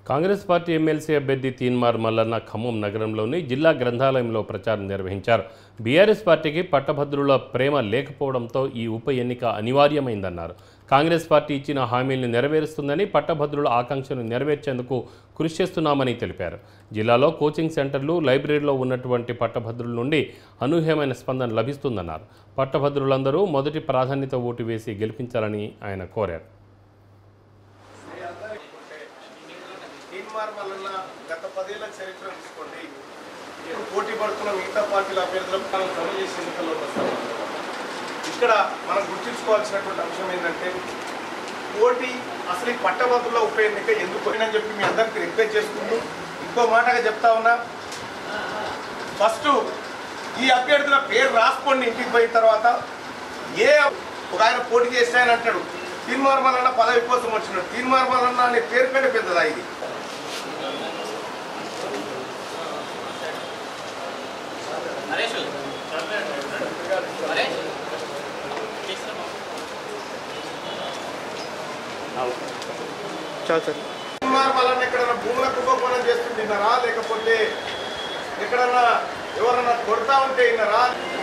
Congress party MLC అభ్యర్థి తీన్మార్ మల్లన్న ఖమ్మం నగరంలోని జిల్లా గ్రంథాలయంలో ప్రచారం నిర్వహించారు బీఆర్ఎస్ పార్టీకి పట్టభద్రుల ప్రేమ లేకపోవడంతో ఈ ఉప ఎన్నిక అనివార్యమైందన్నారు కాంగ్రెస్ పార్టీ ఇచ్చిన హామీలను నెరవేరుస్తుందని పట్టభద్రుల ఆకాంక్షను నెరవేర్చేందుకు కృషి చేస్తున్నామని తెలిపారు జిల్లాలో కోచింగ్ సెంటర్లు లైబ్రరీలో ఉన్నటువంటి పట్టభద్రుల నుండి అనూహ్యమైన స్పందన లభిస్తుందన్నారు పట్టభద్రులందరూ మొదటి ప్రాధాన్యత ఓటు వేసి గెలిపించాలని ఆయన కోరారు తీన్మార్ వలన గత పదేళ్ల చరిత్ర తీసుకోండి ఇప్పుడు పోటీ పడుతున్న మిగతా పార్టీల అభ్యర్థులకు మనం జమ చేసే ఎన్నికల్లో వస్తాం ఇక్కడ మనం గుర్తుంచుకోవాల్సినటువంటి అంశం ఏంటంటే పోటీ అసలు ఈ పట్టభద్రుల ఉప ఎన్నిక ఎందుకు అని చెప్పి మీ అందరికీ రిక్వెస్ట్ చేసుకుంటూ ఇంకో మాటగా చెప్తా ఉన్నా ఫస్ట్ ఈ అభ్యర్థుల పేరు రాసుకోండి ఇంటికి పోయిన తర్వాత ఏ ఒక ఆయన పోటీ చేస్తే ఆయన అంటాడు తీర్మార్మలన్న పదవి కోసం వచ్చినాడు తీర్మార్మలన్న అనే పేరు కంటే పెద్దదా ఇది నరేష్ నరేష్ తీర్మార్మలన్న ఎక్కడైనా భూముల కుంభకోణం చేస్తుంటున్నారా లేకపోతే ఎక్కడన్నా ఎవరన్నా కొడతా ఉంటే విన్నారా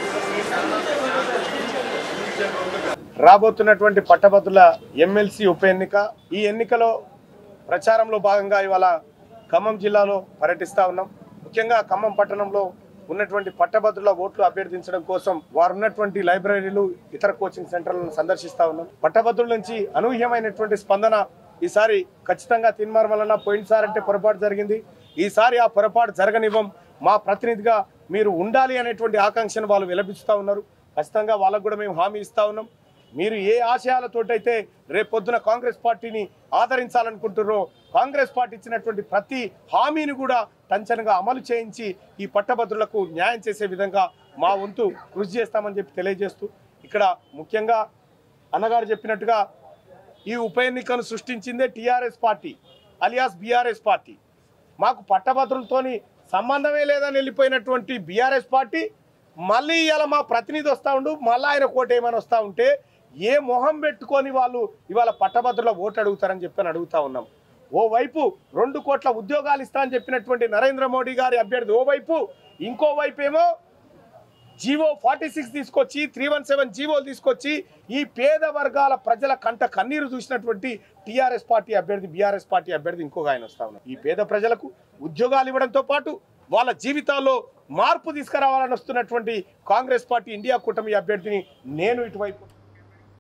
రాబోతున్నటువంటి పట్టభద్రుల ఎమ్మెల్సీ ఉప ఎన్నిక ఈ ఎన్నికలో ప్రచారంలో భాగంగా ఇవాళ ఖమ్మం జిల్లాలో పర్యటిస్తా ఉన్నాం ముఖ్యంగా ఖమ్మం పట్టణంలో ఉన్నటువంటి పట్టభద్రుల ఓట్లు అభ్యర్థించడం కోసం వారు ఉన్నటువంటి లైబ్రరీలు ఇతర కోచింగ్ సెంటర్లను సందర్శిస్తా ఉన్నాం పట్టభద్రుల నుంచి అనూహ్యమైనటువంటి స్పందన ఈసారి ఖచ్చితంగా తిన్మార్ వలన పోయినసారి అంటే పొరపాటు జరిగింది ఈసారి ఆ పొరపాటు జరగనివ్వం మా ప్రతినిధిగా మీరు ఉండాలి అనేటువంటి ఆకాంక్షను వాళ్ళు విలపిస్తూ ఉన్నారు ఖచ్చితంగా వాళ్ళకు కూడా మేము హామీ ఇస్తా ఉన్నాం మీరు ఏ ఆశయాలతోటైతే రేపొద్దున కాంగ్రెస్ పార్టీని ఆదరించాలనుకుంటున్నారో కాంగ్రెస్ పార్టీ ఇచ్చినటువంటి ప్రతి హామీని కూడా టంచనగా అమలు చేయించి ఈ పట్టభద్రులకు న్యాయం చేసే విధంగా మా వంతు కృషి చేస్తామని చెప్పి తెలియజేస్తూ ఇక్కడ ముఖ్యంగా అన్నగారు చెప్పినట్టుగా ఈ ఉప ఎన్నికను సృష్టించిందే TRS party alias BRS party మాకు పట్టభద్రులతోని సంబంధమే లేదని వెళ్ళిపోయినటువంటి బీఆర్ఎస్ పార్టీ మళ్ళీ ఇలా మా ప్రతినిధి వస్తూ ఉండు మళ్ళీ ఆయన కోట ఏమైనా వస్తూ ఉంటే ఏ మొహం పెట్టుకొని వాళ్ళు ఇవాళ పట్టభద్రుల ఓటు అడుగుతారని చెప్పని అడుగుతా ఉన్నాం ఓవైపు రెండు కోట్ల ఉద్యోగాలు ఇస్తా అని చెప్పినటువంటి నరేంద్ర మోడీ గారి అభ్యర్థి ఓవైపు ఇంకోవైపు ఏమో జీవో ఫార్టీ సిక్స్ తీసుకొచ్చి త్రీ వన్ సెవెన్ జీవోలు తీసుకొచ్చి ఈ పేద వర్గాల ప్రజల కంట కన్నీరు చూసినటువంటి టీఆర్ఎస్ పార్టీ అభ్యర్థి బీఆర్ఎస్ పార్టీ అభ్యర్థి ఇంకొక ఆయన వస్తా ఉన్నారు ఈ పేద ప్రజలకు ఉద్యోగాలు ఇవ్వడంతో పాటు వాళ్ళ జీవితాల్లో మార్పు తీసుకురావాలని వస్తున్నటువంటి కాంగ్రెస్ పార్టీ ఇండియా కూటమి అభ్యర్థిని నేను ఇటువైపు